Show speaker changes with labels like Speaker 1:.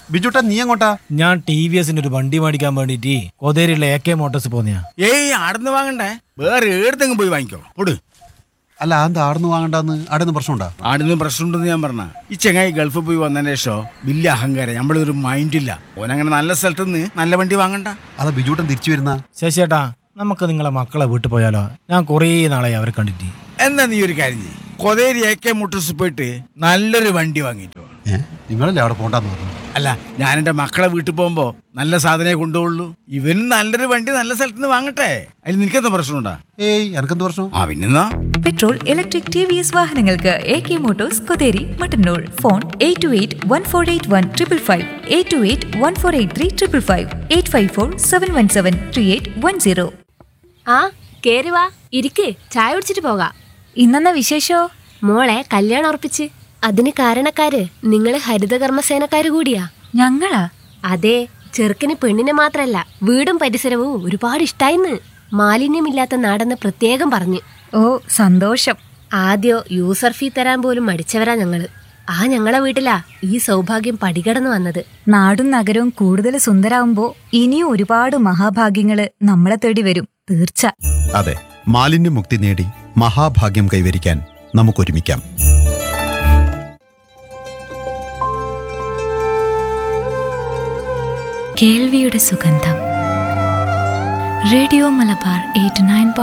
Speaker 1: ബിജുട്ടാ നീ എങ്ങോട്ടാ
Speaker 2: ഞാൻ ടി വി എസിന്റെ ഒരു വണ്ടി മേടിക്കാൻ വേണ്ടിട്ട് കൊതേരിയുള്ള എ കെ മോട്ടോഴ്സ് പോന്നെയാ
Speaker 3: ഏയ് ആടുന്ന് വാങ്ങണ്ടേ വേറെ ഏടത്തെങ്കിലും പോയി വാങ്ങിക്കോ പൊട്
Speaker 1: അല്ല അത് ആടുന്ന് വാങ്ങണ്ടെന്ന് ആടുന്ന് പ്രശ്നമുണ്ടാ
Speaker 3: ആടുന്ന് പ്രശ്നമുണ്ടെന്ന് ഞാൻ പറഞ്ഞ ഈ ചെങ്ങായി ഗൾഫിൽ പോയി വന്നതിന് ശേഷം വലിയ അഹങ്കാരം നമ്മളൊരു മൈൻഡില്ല ഓനങ്ങനെ നല്ല സ്ഥലത്ത് നിന്ന് നല്ല വണ്ടി വാങ്ങണ്ട
Speaker 1: അതാ ബിജുട്ടൻ തിരിച്ചു വരുന്ന
Speaker 2: ശശിയേട്ടാ നമുക്ക് നിങ്ങളെ മക്കളെ വീട്ടിൽ പോയാലോ ഞാൻ കുറേ നാളായി അവരെ കണ്ടിട്ട്
Speaker 3: എന്നാ നീ ഒരു കാര്യം ചെയ്യ് കൊതേരി എ കെ മോട്ടോഴ്സ് പോയിട്ട് നല്ലൊരു വണ്ടി വാങ്ങിയിട്ട് വാ.
Speaker 1: ഏ നിങ്ങളല്ലേ അവിടെ പോണ്ടെന്ന് പറഞ്ഞു
Speaker 3: അല്ല ഞാൻ എൻ്റെ മക്കളെ വീട്ടിൽ പോകുമ്പോൾ നല്ല സാധനമേ കൊണ്ടുപോകുള്ളൂ ഇവനും നല്ലൊരു വണ്ടി നല്ല സ്ഥലത്ത് നിന്ന് വാങ്ങട്ടെ അതിൽ നിനക്കെന്താ പ്രശ്നമുണ്ടാ
Speaker 1: ഏയ് എനക്കെന്ത് പ്രശ്നം
Speaker 3: ആ പിന്നെന്നാ
Speaker 4: petrol electric T V S വാഹനങ്ങൾക്ക് A K motors Kotheri Mattannur phone eight two eight one four eight one triple five eight two eight one four eight three triple five eight five four seven one seven three eight one zero
Speaker 5: ആ കേറി വാ ഇരിക്ക് ചായ കുടിച്ചിട്ട് പോകാം
Speaker 4: ഇന്നെന്ന വിശേഷോ
Speaker 5: മോളെ കല്യാണം ഉറപ്പിച്ച് അതിന് കാരണക്കാര് നിങ്ങള് ഹരിതകർമ്മസേനക്കാര് കൂടിയാ
Speaker 4: ഞങ്ങളാ
Speaker 5: അതെ ചെറുക്കന് പെണ്ണിനെ മാത്രല്ല വീടും പരിസരവും ഒരുപാട് ഇഷ്ടായിന്ന് മാലിന്യമില്ലാത്ത നാടെന്ന് പ്രത്യേകം പറഞ്ഞു
Speaker 4: ഓ സന്തോഷം
Speaker 5: ആദ്യോ യൂസർ ഫീ തരാൻ പോലും മടിച്ചവരാ ഞങ്ങള് ആ ഞങ്ങളെ വീട്ടിലാ ഈ സൗഭാഗ്യം പടികടന്നു വന്നത്
Speaker 4: നാടും നഗരവും കൂടുതൽ സുന്ദരാവുമ്പോ ഇനിയും ഒരുപാട് മഹാഭാഗ്യങ്ങള് നമ്മളെ തേടി വരും തീർച്ച
Speaker 1: അതെ മാലിന്യമുക്തി നേടി മഹാഭാഗ്യം കൈവരിക്കാൻ നമുക്കൊരുമിക്കാം
Speaker 4: കേൾവിയുടെ സുഗന്ധം റേഡിയോ മലബാർ എയ്റ്റ് നയൻ